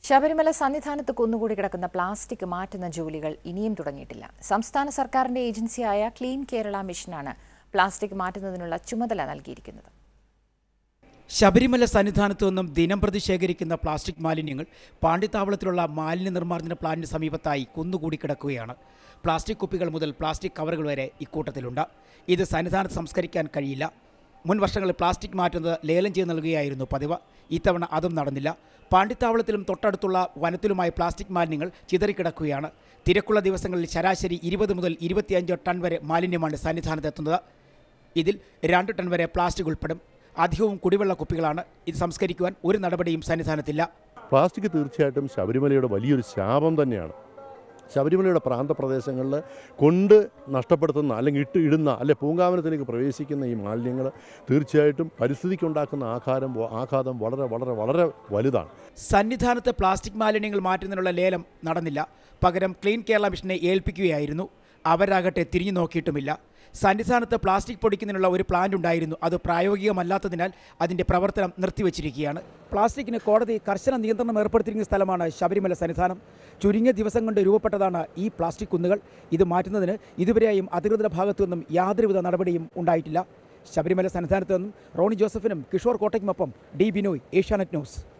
ശബരിമല സന്നിധാനത്ത് കുന്നുകൂടി കിടക്കുന്ന പ്ലാസ്റ്റിക് മാറ്റുന്ന ജോലികൾ ഇനിയും തുടങ്ങിയിട്ടില്ല സംസ്ഥാന സർക്കാരിന്റെ ഏജൻസിയായ ക്ലീൻ കേരള മിഷനാണ് പ്ലാസ്റ്റിക് മാറ്റുന്നതിനുള്ള ചുമതല നൽകിയിരിക്കുന്നത് ശബരിമല സന്നിധാനത്തു നിന്നും ദിനംപ്രതി ശേഖരിക്കുന്ന പ്ലാസ്റ്റിക് മാലിന്യങ്ങൾ പാണ്ഡിത്താവളത്തിലുള്ള മാലിന്യ നിർമ്മാർജ്ജന പ്ലാന്റിന് സമീപത്തായി കുന്നുകൂടി കിടക്കുകയാണ് പ്ലാസ്റ്റിക് കുപ്പികൾ മുതൽ പ്ലാസ്റ്റിക് കവറുകൾ വരെ ഇക്കൂട്ടത്തിലുണ്ട് ഇത് സന്നിധാനത്ത് സംസ്കരിക്കാൻ കഴിയില്ല മുൻ വർഷങ്ങളിൽ പ്ലാസ്റ്റിക് മാറ്റുന്നത് ലേലം ചെയ്ത് നൽകുകയായിരുന്നു പതിവ് ഇത്തവണ അതും നടന്നില്ല പാണ്ഡിത്താവളത്തിലും തൊട്ടടുത്തുള്ള വനത്തിലുമായി പ്ലാസ്റ്റിക് മാലിന്യങ്ങൾ ചിതറിക്കിടക്കുകയാണ് തിരക്കുള്ള ദിവസങ്ങളിൽ ശരാശരി ഇരുപത് മുതൽ ഇരുപത്തിയഞ്ച് ടൺ വരെ മാലിന്യമാണ് സന്നിധാനത്തെത്തുന്നത് ഇതിൽ രണ്ട് ടൺ വരെ പ്ലാസ്റ്റിക് ഉൾപ്പെടും അധികവും കുടിവെള്ള കുപ്പികളാണ് ഇത് സംസ്കരിക്കുവാൻ ഒരു നടപടിയും സന്നിധാനത്തില്ല പ്ലാസ്റ്റിക് തീർച്ചയായിട്ടും ശബരിമലയുടെ വലിയൊരു ശാപം തന്നെയാണ് ശബരിമലയുടെ പ്രാന്തപ്രദേശങ്ങളിൽ കൊണ്ട് നഷ്ടപ്പെടുത്തുന്ന അല്ലെങ്കിൽ ഇട്ട് ഇടുന്ന അല്ലെ പൂങ്കാവനത്തിലേക്ക് പ്രവേശിക്കുന്ന ഈ മാലിന്യങ്ങൾ തീർച്ചയായിട്ടും പരിസ്ഥിതിക്കുണ്ടാക്കുന്ന ആഘാതം ആഘാതം വളരെ വളരെ വളരെ വലുതാണ് സന്നിധാനത്ത് പ്ലാസ്റ്റിക് മാലിന്യങ്ങൾ മാറ്റുന്നതിനുള്ള ലേലം നടന്നില്ല പകരം ക്ലീൻ കേരള മിഷനെ ഏൽപ്പിക്കുകയായിരുന്നു അവരാകട്ടെ തിരിഞ്ഞു നോക്കിയിട്ടുമില്ല സന്നിധാനത്ത് പ്ലാസ്റ്റിക് പൊടിക്കുന്നതിനുള്ള ഒരു പ്ലാന്റ് ഉണ്ടായിരുന്നു അത് പ്രായോഗികമല്ലാത്തതിനാൽ അതിന്റെ പ്രവർത്തനം നിർത്തിവച്ചിരിക്കുകയാണ് പ്ലാസ്റ്റിക്കിന് കോടതി കർശന നിയന്ത്രണം ഏർപ്പെടുത്തിയിരിക്കുന്ന സ്ഥലമാണ് ശബരിമല സന്നിധാനം ചുരുങ്ങിയ ദിവസം കൊണ്ട് രൂപപ്പെട്ടതാണ് ഈ പ്ലാസ്റ്റിക് കുന്നുകൾ ഇത് മാറ്റുന്നതിന് ഇതുവരെയും അധികൃതരുടെ ഭാഗത്തു നിന്നും യാതൊരുവിധ നടപടിയും ഉണ്ടായിട്ടില്ല ശബരിമല സന്നിധാനത്ത് നിന്നും റോണി ജോസഫിനും കിഷോർ കോട്ടയ്ക്കുമൊപ്പം ഡി ബിനോയ് ഏഷ്യാനെറ്റ് ന്യൂസ്